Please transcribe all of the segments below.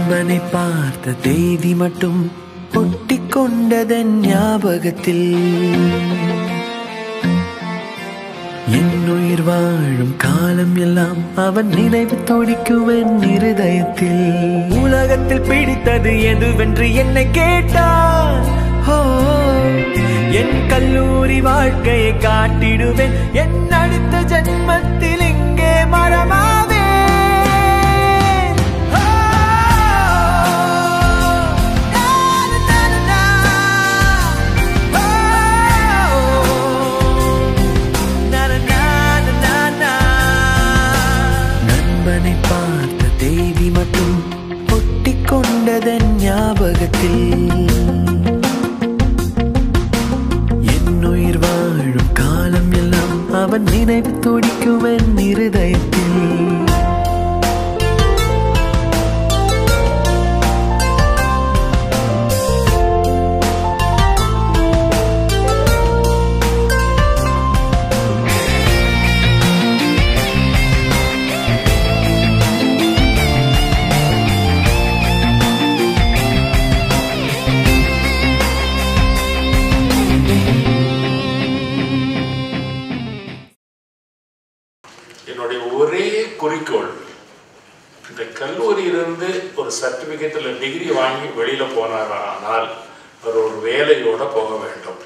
நண்பனை பார்த்த தேதி மட்டும் ஒட்டிக் கொண்டதன் ஞாபகத்தில் என் உயிர் வாழும் காலம் எல்லாம் அவன் நினைவு துடிக்குவன் இருதயத்தில் உலகத்தில் பிடித்தது எதுவென்று என்னை கேட்டான் ஓ என் கல்லூரி வாழ்க்கையை காட்டிடுவேன் என் அடுத்த ஜென்மத்தில் இங்கே மரமாவே நண்பனை பார்த்த தேதி மட்டும் ஒட்டிக் கொண்டதன் ஞாபகத்தில் என் உயிர் வாழும் காலம் எல்லாம் அவன் நினைவு துடிக்குவன் இருதயத்தில் என்னுடைய ஒரே குறிக்கோள் இந்த கல்லூரியிலிருந்து ஒரு சர்டிஃபிகேட் இல்லை டிகிரி வாங்கி வெளியில் போனாரானால் அவர் ஒரு வேலையோட போக வேண்டும்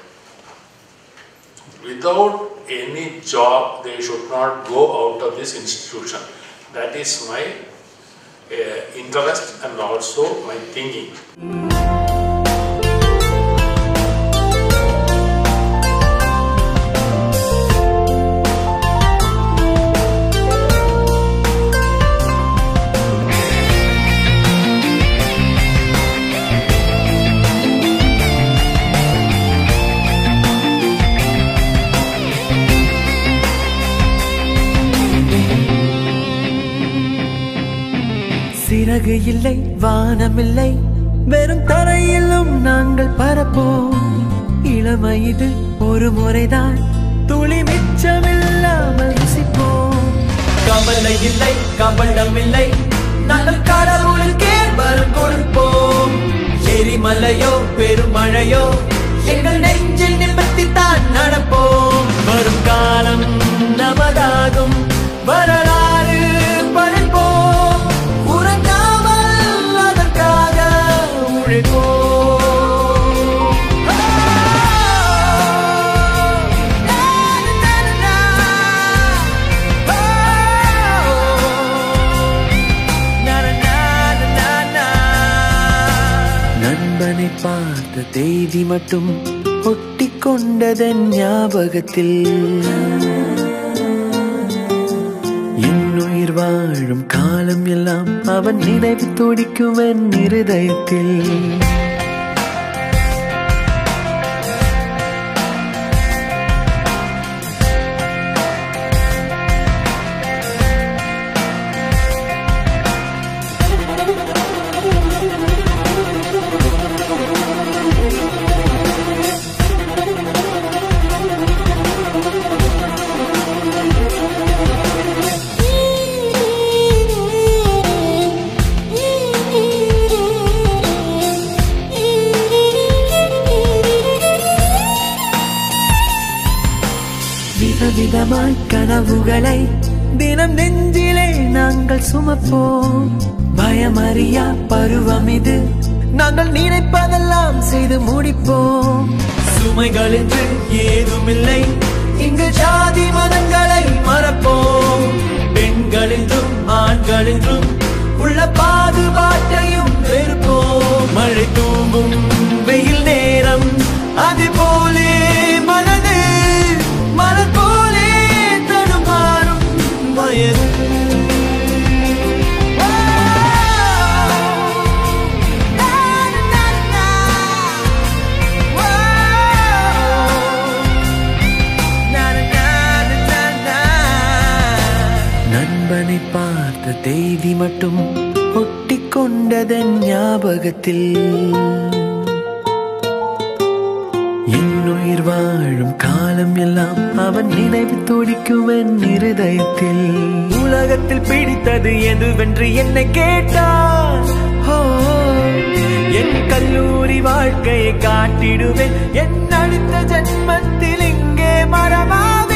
without any job they should not go out of this institution that is my uh, interest and also my thinking சிறகு இல்லை வானமில்லை வெறும் தரையிலும் நாங்கள் பரப்போம் இளமை இது ஒரு முறைதான் துளி மிச்சமில்லாமல் ருசிப்போம் கவலை இல்லை கவலம் இல்லை நாங்கள் கடவுளுக்கே வரம் கொடுப்போம் எரிமலையோ பெருமழையோ எங்கள் நெஞ்சில் நிமித்தி தான் நடப்போம் வரும் காலம் நமதாகும் வரலாறு படைப்போம் உறங்காமல் அதற்காக உழைப்போம் நண்பனை பார்த்த தேதி மட்டும் ஒட்டிக் கொண்டதன் ஞாபகத்தில் என் உயிர் வாழும் காலம் எல்லாம் அவன் நினைவு துடிக்குவன் இருதயத்தில் விதவிதமாய் கனவுகளை தினம் நெஞ்சிலே நாங்கள் சுமப்போம் பயமறியா பருவம் இது நாங்கள் நினைப்பதெல்லாம் செய்து முடிப்போம் சுமைகள் என்று ஏதுமில்லை இங்கு ஜாதி மதங்களை மறப்போம் பெண்கள் என்றும் ஆண்கள் என்றும் உள்ள பாதுபாட்டையும் வெறுப்போம் மழை தூங்கும் வெயில் நேரம் அது போலே மனது மலர் போலே தடுமாறும் வயது நண்பனை பார்த்த தேதி மட்டும் ஒட்டிக் கொண்டதன் ஞாபகத்தில் என் உயிர் வாழும் காலம் எல்லாம் அவன் நினைவு துடிக்குவன் இருதயத்தில் உலகத்தில் பிடித்தது எதுவென்று என்னை கேட்டான் ஓ, என் கல்லூரி வாழ்க்கையை காட்டிடுவேன் என் அடுத்த ஜென்மத்தில் இங்கே மரமாக